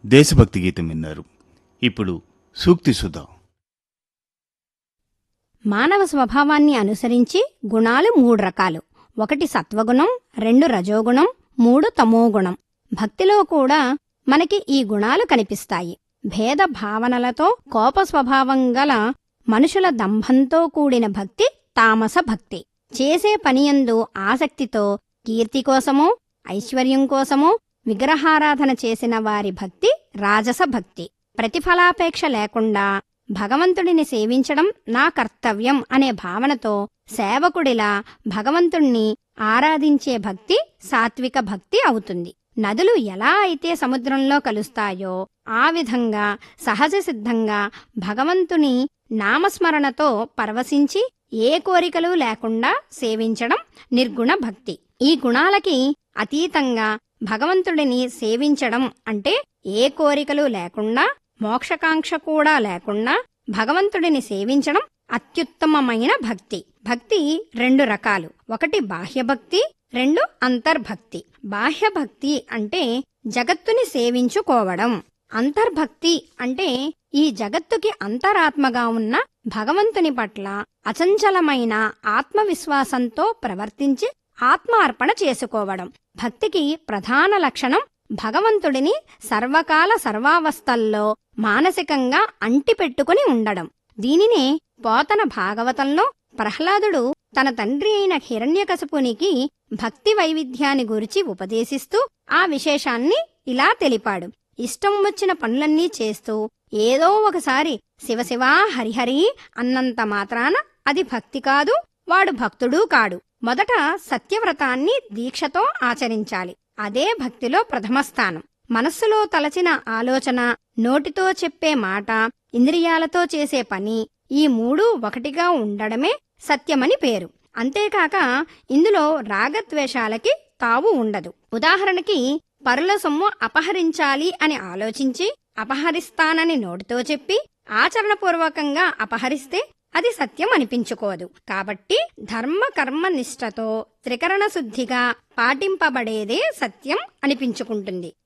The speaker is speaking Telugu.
దేశభక్తి గీతం విన్నారు ఇప్పుడు సూక్తి సుధా మానవ స్వభావాన్ని అనుసరించి గుణాలు మూడు రకాలు ఒకటి సత్వగుణం రెండు రజోగుణం మూడు తమోగుణం భక్తిలో కూడా మనకి ఈ గుణాలు కనిపిస్తాయి భేద భావనలతో కోప స్వభావం గల మనుషుల దంభంతో కూడిన భక్తి తామస భక్తి చేసే పనియందు ఆసక్తితో కీర్తి కోసమో ఐశ్వర్యం కోసమో విగ్రహారాధన చేసిన వారి భక్తి రాజస భక్తి ప్రతిఫలాపేక్ష లేకుండా భగవంతుడిని సేవించడం నా కర్తవ్యం అనే భావనతో సేవకుడిలా భగవంతుణ్ణి ఆరాధించే భక్తి సాత్విక భక్తి అవుతుంది నదులు ఎలా అయితే సముద్రంలో కలుస్తాయో ఆ విధంగా సహజ సిద్ధంగా భగవంతుని నామస్మరణతో పరవశించి ఏ కోరికలు లేకుండా సేవించడం నిర్గుణ భక్తి ఈ గుణాలకి అతీతంగా భగవంతుడిని సేవించడం అంటే ఏ కోరికలు లేకుండా మోక్షకాంక్ష కూడా లేకుండా భగవంతుడిని సేవించడం అత్యుత్తమమైన భక్తి భక్తి రెండు రకాలు ఒకటి బాహ్యభక్తి రెండు అంతర్భక్తి బాహ్యభక్తి అంటే జగత్తుని సేవించుకోవడం అంతర్భక్తి అంటే ఈ జగత్తుకి అంతరాత్మగా ఉన్న భగవంతుని పట్ల అచంచలమైన ఆత్మవిశ్వాసంతో ప్రవర్తించి ఆత్మ అర్పణ చేసుకోవడం భక్తికి ప్రధాన లక్షణం భగవంతుడిని సర్వకాల సర్వావస్థల్లో మానసికంగా అంటిపెట్టుకుని ఉండడం దీనినే పోతన భాగవతంలో ప్రహ్లాదుడు తన తండ్రి అయిన హిరణ్యకశపునికి భక్తి వైవిధ్యాన్ని గురించి ఉపదేశిస్తూ ఆ విశేషాన్ని ఇలా తెలిపాడు ఇష్టం వచ్చిన పనులన్నీ చేస్తూ ఏదో ఒకసారి శివశివా హరిహరి అన్నంత మాత్రాన అది భక్తి కాదు వాడు భక్తుడూ కాడు మొదట సత్యవ్రతాన్ని దీక్షతో ఆచరించాలి అదే భక్తిలో ప్రథమ స్థానం మనస్సులో తలచిన ఆలోచన నోటితో చెప్పే మాట ఇంద్రియాలతో చేసే పని ఈ మూడు ఒకటిగా ఉండడమే సత్యమని పేరు అంతేకాక ఇందులో రాగద్వేషాలకి తావు ఉండదు ఉదాహరణకి పరుల సొమ్ము అపహరించాలి అని ఆలోచించి అపహరిస్తానని నోటితో చెప్పి ఆచరణపూర్వకంగా అపహరిస్తే అది సత్యం అనిపించుకోదు కాబట్టి ధర్మ కర్మ నిష్ఠతో త్రికరణ శుద్ధిగా పాటింపబడేదే సత్యం అనిపించుకుంటుంది